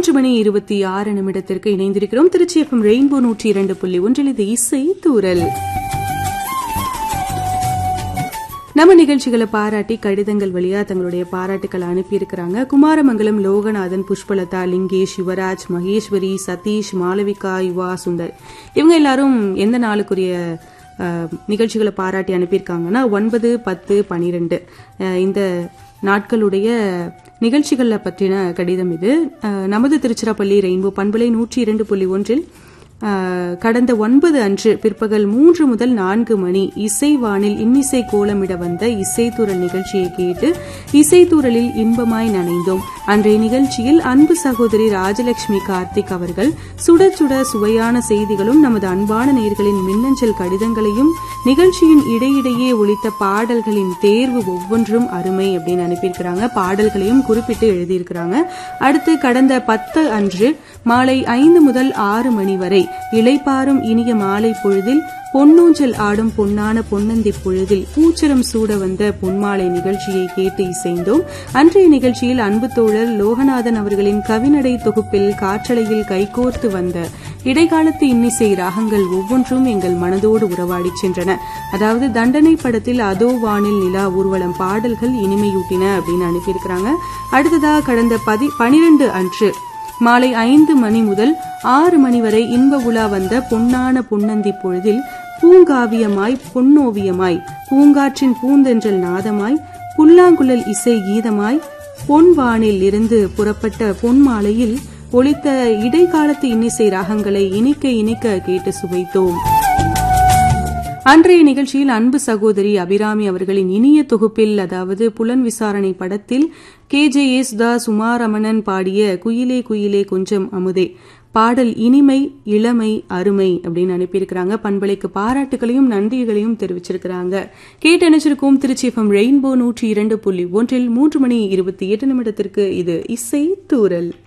மூன்று மணி இருபத்தி ஆறு நிமிடத்திற்கு இணைந்திருக்கிறோம் திருச்சி எஃப்எம் ரெயின்போ நூற்றி இரண்டு புள்ளி ஒன்றில் இது இசை தூரல் நம்ம நிகழ்ச்சிகளை பாராட்டி கடிதங்கள் வழியா தங்களுடைய பாராட்டுக்களை அனுப்பியிருக்கிறாங்க குமாரமங்கலம் லோகநாதன் புஷ்பலதா லிங்கேஷ் யுவராஜ் மகேஸ்வரி சதீஷ் மாளவிகா யுவா சுந்தர் இவங்க எல்லாரும் எந்த நாளுக்குரிய அஹ், நிகழ்ச்சிகளை பாராட்டி அனுப்பியிருக்காங்கன்னா ஒன்பது பத்து பனிரெண்டு இந்த நாட்களுடைய நிகழ்ச்சிகளை பற்றின கடிதம் இது அஹ், நமது திருச்சிராப்பள்ளி ரெயின்போ பண்பலை நூற்றி இரண்டு புள்ளி ஒன்றில் ஆஹ், கடந்த ஒன்பது அன்று பிற்பகல் மூன்று முதல் நான்கு மணி இசைவானில் இன்னிசை கோலமிட வந்த இசைத்தூரல் நிகழ்ச்சியை கேட்டு இசைத்தூரலில் இன்பமாய் நனைந்தோம் அன்றைய நிகழ்ச்சியில் அன்பு சகோதரி ராஜலட்சுமி கார்த்திக் அவர்கள் சுட சுட சுவையான செய்திகளும் நமது அன்பான நேர்களின் மின்னஞ்சல் கடிதங்களையும் நிகழ்ச்சியின் இடையிடையே ஒலித்த பாடல்களின் தேர்வு ஒவ்வொன்றும் அருமை அப்படின்னு அனுப்பியிருக்கிறாங்க பாடல்களையும் குறிப்பிட்டு எழுதியிருக்கிறாங்க அடுத்து கடந்த பத்து அன்று மாலை ஐந்து முதல் ஆறு மணி வரை இளைப்பாறும் இனிய மாலை பொழுதில் பொன்னூஞ்சல் ஆடும் பொன்னான பொன்னந்தி பொழுதில் பூச்சரம் சூட வந்த பொன்மாலை நிகழ்ச்சியை கேட்டு இசைந்தோம் அன்றைய நிகழ்ச்சியில் அன்பு தோழர் லோகநாதன் அவர்களின் கவிநடை தொகுப்பில் காற்றலையில் கைகோர்த்து வந்த இடைக்காலத்து இன்னிசை ராகங்கள் ஒவ்வொன்றும் எங்கள் மனதோடு உறவாடிச் சென்றன அதாவது தண்டனை படத்தில் அதோ வானில் நிலா ஊர்வலம் பாடல்கள் இனிமையூட்டின அப்படின்னு அனுப்பியிருக்கிறாங்க அடுத்ததா கடந்த பதி பனிரெண்டு அன்று மாலை ஐந்து மணி முதல் ஆறு மணி வரை இன்ப உலா வந்த பொன்னான பொன்னந்தி பொழுதில் பூங்காவியமாய் பொன்னோவியமாய் பூங்காற்றின் பூந்தென்றல் நாதமாய் புல்லாங்குழல் இசை கீதமாய் பொன்வானில் இருந்து புறப்பட்ட பொன்மாலையில் ஒலித்த இடைக்காலத்து இன்னிசை ராகங்களை இனிக்க இனிக்க கேட்டு சுவைத்தோம் அன்றைய நிகழ்ச்சியில் அன்பு சகோதரி அபிராமி அவர்களின் இனிய தொகுப்பில் அதாவது புலன் விசாரணை படத்தில் கே ஜே தாஸ் உமாரமணன் பாடிய குயிலே குயிலே கொஞ்சம் அமுதே பாடல் இனிமை இளமை அருமை அப்படின்னு அனுப்பியிருக்கிறாங்க பண்பலைக்கு பாராட்டுகளையும் நன்றிகளையும் தெரிவிச்சிருக்கிறாங்க கேட்டு நினைச்சிருக்கோம் திருச்சி எஃப்எம் ரெயின்போ நூற்றி இரண்டு புள்ளி ஒன்றில் மூன்று மணி இருபத்தி எட்டு நிமிடத்திற்கு இது இசை தூரல்